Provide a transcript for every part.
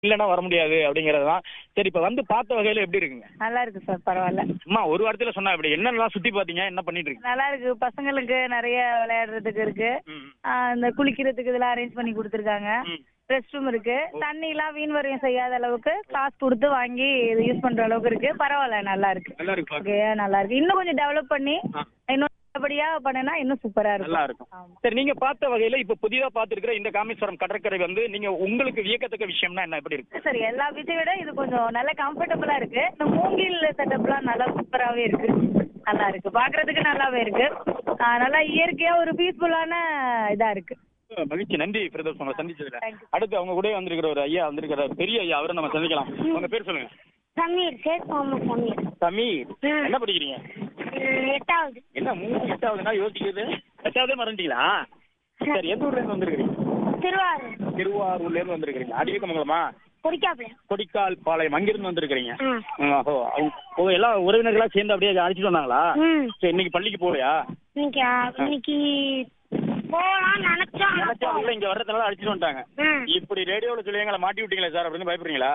இல்லைன்னா வர முடியாது அப்படிங்கிறது தான் சரி இப்போ வந்து பார்த்த வகையில எப்படி இருக்குங்க நல்லா இருக்கு சார் பரவாயில்ல அம்மா ஒரு வாரத்தில் சொன்னா இப்படி என்னென்னலாம் சுற்றி பார்த்தீங்க என்ன பண்ணிட்டு இருக்கீங்க நல்லா இருக்கு பசங்களுக்கு நிறைய விளையாடுறதுக்கு இருக்கு ம், ஆ, இந்த குளிக்கிறதுக்கு இதெல்லாம் அரேஞ்ச் பண்ணி கொடுத்துருக்காங்க ம். ரெஸ்ட் ரூம் இருக்கு தண்ணிலாம் வீண் வரையும் செய்யாத அளவுக்கு காசு கொடுத்து வாங்கி இது யூஸ் பண்ற அளவுக்கு இருக்கு பரவாயில்ல நல்லா இருக்கு நல்லா இருக்கு பார்க்க. ஓகே நல்லா இருக்கு இன்னும் கொஞ்சம் டெவலப் பண்ணி ஆ. இன்னும் நல்லபடியா பண்ணுனா இன்னும் சூப்பரா நல்லா இருக்கும் இருக்கும் ஆமா. சரி நீங்க பார்த்த வகையில இப்ப புதிதா பார்த்திருக்கிற இந்த காமேஸ்வரம் கடற்கரை வந்து நீங்க உங்களுக்கு வியக்கத்தக்க விஷயம்னா என்ன எப்படி இருக்கு சரி எல்லா வீட்டை விட இது கொஞ்சம் நல்ல கம்ஃபர்டபுளா இருக்கு இந்த மூங்கில் செட்டப்லாம் நல்லா சூப்பராவே இருக்கு நல்லா இருக்கு பாக்குறதுக்கு நல்லாவே இருக்கு ஆ, நல்லா இயற்கையா ஒரு பீஸ்ஃபுல்லான இதா இருக்கு மகிழ்ச்சி நன்றி பிரதோஷ் உங்களை சந்திச்சதுல Thank you. அடுத்து அவங்க கூட வந்திருக்கிற ஒரு ஐயா வந்திருக்கிற பெரிய ஐயா அவரை நம்ம சந்திக்கலாம் உங்க பேர் சொல்லுங்க சமீர் சேத் முகமது சமீர் சமீர் ம். என்ன படிக்கிறீங்க ம், எட்டாவது என்ன மூணு எட்டாவதுனா யோசிக்கிறது எட்டாவதே மறந்துட்டீங்களா சரி எந்த ஊர்ல இருந்து வந்திருக்கீங்க திருவாரூர் திருவாரூர்ல இருந்து வந்திருக்கீங்க அடிக்கமங்கலமா கொடிக்காப்பிளம் கொடிக்கால் பாளையம் அங்கிருந்து வந்திருக்கிறீங்க ம் ம், ஓஹோ அவங்க- ஓ எல்லாம் உறவினர்களா சேர்ந்து அப்படியே அழைச்சிட்டு வந்தாங்களா ம் சரி இன்னைக்கு பள்ளிக்கு போகலையா இன்னைக்கு ஆ, இன்னைக்கு போகலாம்னு நினைச்சோம் ஆனா நினைச்சா உள்ள இங்க வர்றதுனால அழைச்சிட்டு வந்துட்டாங்க ம். இப்படி ரேடியோல சொல்லி எங்களை மாட்டி விட்டீங்களா சார் அப்படின்னு பயப்படுறீங்களா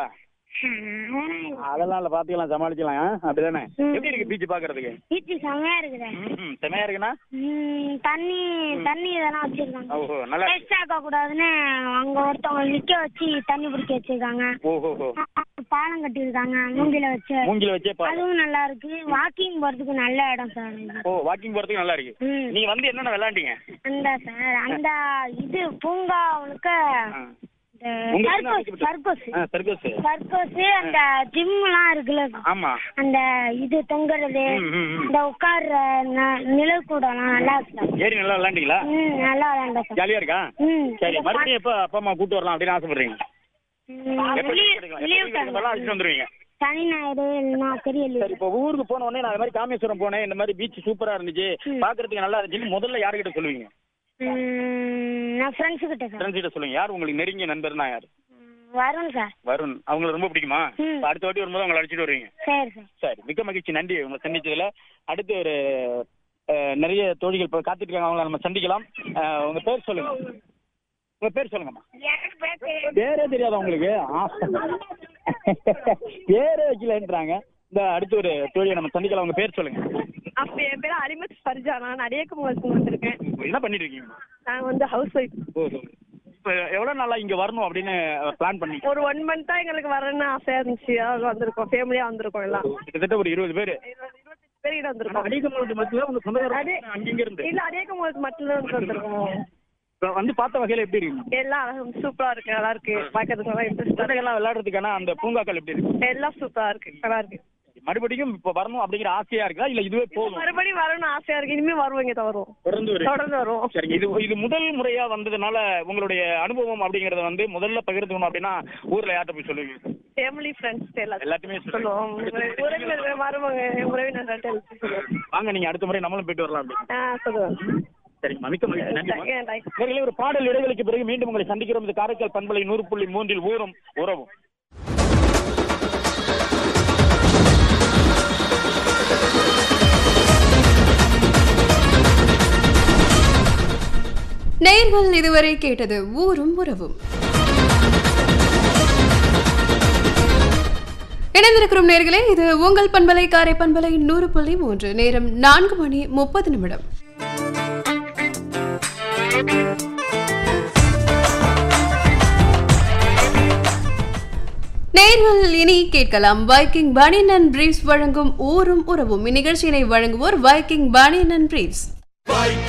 ம். அதெல்லாம் இல்ல பாத்துக்கலாம் சமாளிக்கலாம் ஆ? அப்படிதானே ம். எப்படி இருக்கு பீச் பாக்குறதுக்கு வீட்டு செமையா இருக்குது ம், செமையா இருக்குண்ணா ம், தண்ணி தண்ணி இதெல்லாம் வச்சிருக்காங்க ஓஹோ நல்லா வேஸ்ட் ஆக்க கூடாதுன்னு அங்க ஒருத்தவங்க நிக்க வச்சு தண்ணி பிடிக்க வச்சிருக்காங்க ஓஹோ ஹோ அ- பாலம் கட்டியிருக்காங்க மூங்கில வச்சு மூங்கில வச்சே பா அதுவும் நல்லா இருக்கு வாக்கிங் போறதுக்கு நல்ல இடம் சார் இது ஓ வாக்கிங் போறதுக்கு நல்லா இருக்கு ம். நீங்க வந்து என்னென்ன விளையாண்டீங்க அந்த சார் அந்த இது பூங்கா அவனுக்கு ஆ. உங்களுக்கு என்ன சர்க்கஸ் சர்க்கஸ் ஆ, சர்க்கஸ் சர்க்கஸ் அந்த ஜிம்லாம் இருக்குல்ல ஆமா அந்த இது தொங்குறது ம், ம், ம். இந்த உட்கார்ற ந- நிழல் கூடலாம் நல்லா இருக்கு சார் ஏறி நல்லா விளையாண்டீங்களா ம் நல்லா விளையாண்டா சார் ஜாலியா இருக்கா ம் சரி மறுபடியும் எப்ப அப்பா அம்மா கூட்டு வரலாம் அப்படின்னு ஆசைப்படுறீங்க ம், எப்ப லீவ் கிடைக்கலாம்? லீவ் எப்ப கிடைக்கலாம் அழைச்சிட்டு வந்துருவீங்க சனி ஞாயிறு இல்லைன்னா பெரிய சரி லீவ் இப்போ ஊருக்கு போன உடனே நான் இந்த மாதிரி காமேஸ்வரம் போனேன் இந்த மாதிரி பீச் சூப்பரா இருந்துச்சு பாக்குறதுக்கு நல்லா இருந்துச்சு முதல்ல யாருகிட்ட சொல்லுவீங்க ம், நான் ஃப்ரெண்ட்ஸு கிட்ட சார் ஃப்ரெண்ட்ஸ் கிட்ட சொல்லுங்க யார் உங்களுக்கு நெருங்கிய நண்பர்னா யார் ம், வருண் சார் வருண் அவங்கள ரொம்ப பிடிக்குமா ம். இப்ப அடுத்த வாட்டி வரும்போது அவங்களை அழைச்சிட்டு வருவீங்க சரி சார் சரி மிக்க மகிழ்ச்சி நன்றி உங்களை சந்திச்சதுல அடுத்து ஒரு அஹ், நிறைய தோழிகள் இப்போ காத்துட்டு இருக்காங்க அவங்கள நம்ம சந்திக்கலாம் அஹ், உங்க பேர் சொல்லுங்க உங்க பேர் சொல்லுங்கம்மா பேரே தெரியாதா உங்களுக்கு ஆ. பேரே வைக்கலன்றாங்க இந்த அடுத்து ஒரு தோழியை நம்ம சந்திக்கலாம் உங்க பேர் சொல்லுங்க அப்ப என் பேர் அலிமத் ஃபர்ஜா நான் நடிகக்கும் வந்திருக்கேன் என்ன பண்ணிட்டு இருக்கீங்க நான் வந்து ஹவுஸ் ஒய்ஃப் ஓ இப்போ எவ்வளவு நாளா இங்க வரணும் அப்படின்னு பிளான் பண்ணி ஒரு ஒன் மந்த்தா எங்களுக்கு வரணும்னு ஆசையா இருந்துச்சு அதான் வந்திருக்கோம் ஃபேமிலியா வந்திருக்கோம் எல்லாம் கிட்டத்தட்ட ஒரு இருபது பேர் இருபது இருபத்தஞ்சு பேர் கிட்ட வந்திருக்கோம் அடிக்கமலத்து மத்தியில் உங்க சொந்தக்காரங்க அங்கிங்க இருந்து இல்ல அடியக்கும் மட்டும் தான் வந்து வந்திருக்கோம் இப்ப வந்து பார்த்த வகையில எப்படி இருக்கு எல்லாம் சூப்பரா இருக்கு நல்லா இருக்கு பாக்கிறதுக்கு நல்லா இன்ட்ரெஸ்டா குழந்தைகள்லாம் விளையாடுறதுக்கான அந்த பூங்காக்கள் எப்படி இருக்கு எல்லாம் சூப்பரா இருக்கு நல்லா இருக்கு மறுபடியும் இப்ப வரணும் அப்படிங்கிற ஆசையா இருக்கா இல்ல இதுவே போதும் மறுபடியும் வரணும்னு ஆசையா இருக்கு இனிமே வருவோம் இங்க தான் வருவோம் தொடர்ந்து வரும் தொடர்ந்து வருவோம் சரிங்க இது இது முதல் முறையா வந்ததுனால உங்களுடைய அனுபவம் அப்படிங்கறத வந்து முதல்ல பகிர்ந்துக்கணும் அப்படின்னா ஊர்ல யார்கிட்ட போய் சொல்லுவீங்க ஃபேமிலி ஃப்ரெண்ட்ஸ் எல்லாத்தையும் எல்லாத்தையுமே சொல்லுவோம் சொல்லுவோம் உறவினர்கள் வருவாங்க உறவினர்கள் சொல்லுவோம் வாங்க நீங்க அடுத்த முறை நம்மளும் போயிட்டு வரலாம் அப்படி ஆ சொல்லுவோம் சரிங்க மிக்க மகிழ்ச்சி நன்றி ஏன் ரைட் நேர்களே ஒரு பாடல் இடைவெளிக்கு பிறகு மீண்டும் உங்களை சந்திக்கிறோம் இது காரைக்கால் பண்பலை நூறு புள்ளி மூன்றில் ஊரும் உறவும் நேர்கள் இதுவரை கேட்டது ஊரும் உறவும் இணைந்திருக்கிறோம் நேர்களே இது உங்கள் பண்பலை காரை பண்பலை நூறு புள்ளி மூன்று நேரம் நான்கு மணி முப்பது நிமிடம் நேர்கள் இனி கேட்கலாம் வைக்கிங் பனியன் அண்ட் பிரீஃப்ஸ் வழங்கும் ஊரும் உறவும் இந்நிகழ்ச்சியினை வழங்குவோர் வைக்கிங் பனியன் அண்ட் பிரீஃப்ஸ்